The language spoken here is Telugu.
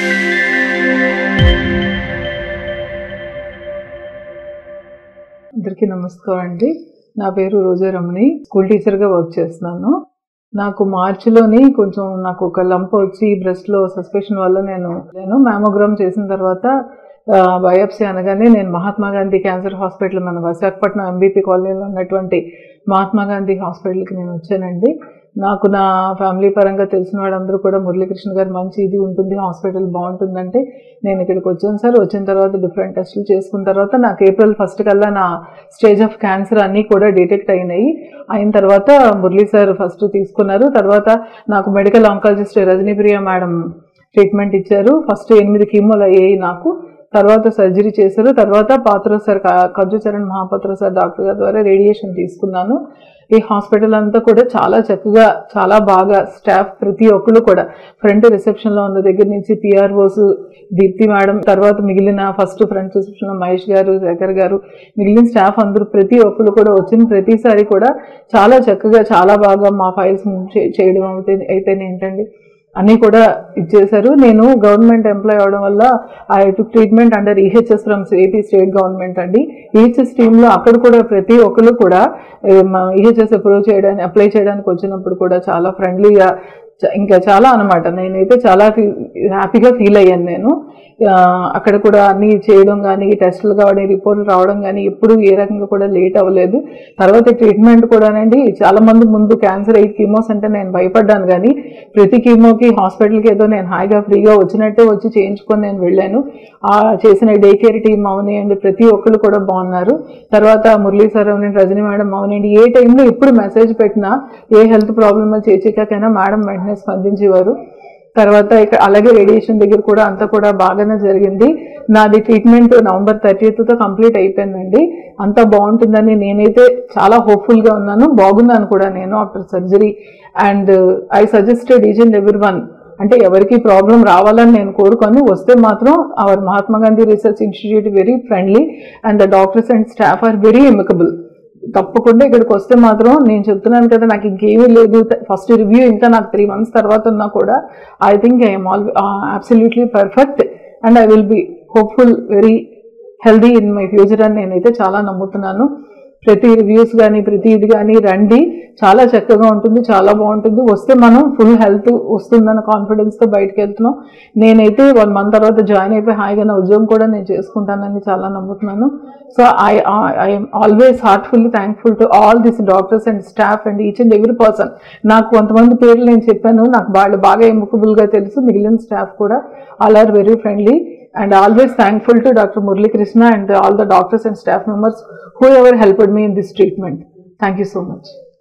అందరికీ నమస్కారం అండి నా పేరు రోజా రమణి స్కూల్ టీచర్గా వర్క్ చేస్తున్నాను నాకు మార్చిలోని కొంచెం నాకు ఒక లంప్ వచ్చి బ్రెస్ట్లో సస్పెషన్ వల్ల నేను నేను మ్యామోగ్రామ్ చేసిన తర్వాత బయోప్సీ అనగానే నేను మహాత్మా గాంధీ క్యాన్సర్ హాస్పిటల్ మన విశాఖపట్నం ఎంబీపీ కాలనీలో ఉన్నటువంటి మహాత్మా గాంధీ హాస్పిటల్కి నేను వచ్చానండి నాకు నా ఫ్యామిలీ పరంగా తెలిసిన వాళ్ళందరూ కూడా మురళీకృష్ణ గారు మంచి ఇది ఉంటుంది హాస్పిటల్ బాగుంటుందంటే నేను ఇక్కడికి వచ్చాను సార్ వచ్చిన తర్వాత డిఫరెంట్ టెస్టులు చేసుకున్న తర్వాత నాకు ఏప్రిల్ ఫస్ట్ కల్లా నా స్టేజ్ ఆఫ్ క్యాన్సర్ అన్నీ కూడా డిటెక్ట్ అయినాయి అయిన తర్వాత మురళీ సార్ ఫస్ట్ తీసుకున్నారు తర్వాత నాకు medical oncologist Rajanipriya madam treatment ఇచ్చారు ఫస్ట్ ఎనిమిది కీమోలు అయ్యాయి నాకు తర్వాత సర్జరీ చేశారు తర్వాత పాత్ర సార్ కజ్జు చరణ్ మహాపాత్ర సార్ డాక్టర్ గారి ద్వారా రేడియేషన్ తీసుకున్నాను ఈ హాస్పిటల్ అంతా కూడా చాలా చక్కగా చాలా బాగా స్టాఫ్ ప్రతి ఒక్కరు కూడా ఫ్రంట్ రిసెప్షన్లో ఉన్న దగ్గర నుంచి పిఆర్ఓస్ దీప్తి మేడం తర్వాత మిగిలిన ఫస్ట్ ఫ్రంట్ రిసెప్షన్లో మహేష్ గారు శేఖర్ గారు మిగిలిన స్టాఫ్ అందరూ ప్రతి ఒక్కరు కూడా వచ్చిన ప్రతిసారి కూడా చాలా చక్కగా చాలా బాగా మా ఫైల్స్ చేయడం అయితే అయితేనే ఏంటండి అన్నీ కూడా ఇచ్చేశారు నేను గవర్నమెంట్ ఎంప్లాయ్ అవడం వల్ల I to treatment under EHS from AP state government అండి ఈహెచ్ఎస్ టీంలో అక్కడ కూడా ప్రతి ఒక్కరు కూడా ఈహెచ్ఎస్ అప్రూవ్ చేయడానికి అప్లై చేయడానికి వచ్చినప్పుడు కూడా చాలా ఫ్రెండ్లీగా ఇంకా చాలా అనమాట నేనైతే చాలా ఫీ హ్యాపీగా ఫీల్ అయ్యాను నేను అక్కడ కూడా అన్ని చేయడం కానీ టెస్టులు కానీ రిపోర్ట్లు రావడం కానీ ఎప్పుడు ఏ రకంగా కూడా లేట్ అవ్వలేదు తర్వాత ట్రీట్మెంట్ కూడానండి చాలా మంది ముందు క్యాన్సర్ ఎయిట్ కీమోస్ అంటే నేను భయపడ్డాను కానీ ప్రతి కీమోకి హాస్పిటల్కి ఏదో నేను హాయిగా ఫ్రీగా వచ్చినట్టే వచ్చి చేయించుకొని నేను వెళ్ళాను ఆ చేసిన డే కేర్ టీమ్ అవనివ్వండి ప్రతి ఒక్కరు కూడా బాగున్నారు తర్వాత మురళీ సార్ అవనండి రజనీ మేడం అవనండి ఏ టైంలో ఎప్పుడు మెసేజ్ పెట్టినా ఏ హెల్త్ ప్రాబ్లమ్ చేసేకైనా మేడం వెంటనే స్పందించేవారు తర్వాత ఇక్కడ అలాగే రేడియేషన్ దగ్గర కూడా అంతా కూడా బాగానే జరిగింది నాది ట్రీట్మెంట్ నవంబర్ థర్టీతో కంప్లీట్ అయిపోయిందండి అంతా బాగుంటుందని నేనైతే చాలా హోప్ఫుల్గా ఉన్నాను బాగున్నాను కూడా నేను after surgery and I suggested is and every one అంటే ఎవరికి ప్రాబ్లం రావాలని నేను కోరుకొని వస్తే మాత్రం our Mahatma Gandhi research institute very friendly and the doctors and staff are very amicable తప్పకుండా ఇక్కడికి వస్తే మాత్రం నేను చెప్తున్నాను కదా నాకు ఇంకేమీ లేదు ఫస్ట్ రివ్యూ ఇంకా నాకు త్రీ మంత్స్ తర్వాత ఉన్నా కూడా I think I'm all absolutely perfect and I will be hopeful very healthy in my future అని నేనైతే చాలా నమ్ముతున్నాను ప్రతి రివ్యూస్ కానీ ప్రతి ఇది కానీ రండి చాలా చక్కగా ఉంటుంది చాలా బాగుంటుంది వస్తే మనం ఫుల్ హెల్త్ వస్తుందన్న కాన్ఫిడెన్స్తో బయటకు వెళ్తున్నాం నేనైతే వన్ మంత్ తర్వాత జాయిన్ అయిపోయి హాయిగా నా ఉద్యోగం కూడా నేను చేసుకుంటానని చాలా నమ్ముతున్నాను so I I'm always heartfully thankful to all this doctors and staff and each and every person నాకు కొంతమంది పేర్లు నేను చెప్పాను నాకు వాళ్ళు బాగా ఎముకబుల్గా తెలుసు మిగిలిన స్టాఫ్ కూడా all are very friendly and always thankful to Dr. Murli Krishna and all the doctors and staff members whoever helped me in this treatment. Thank you so much.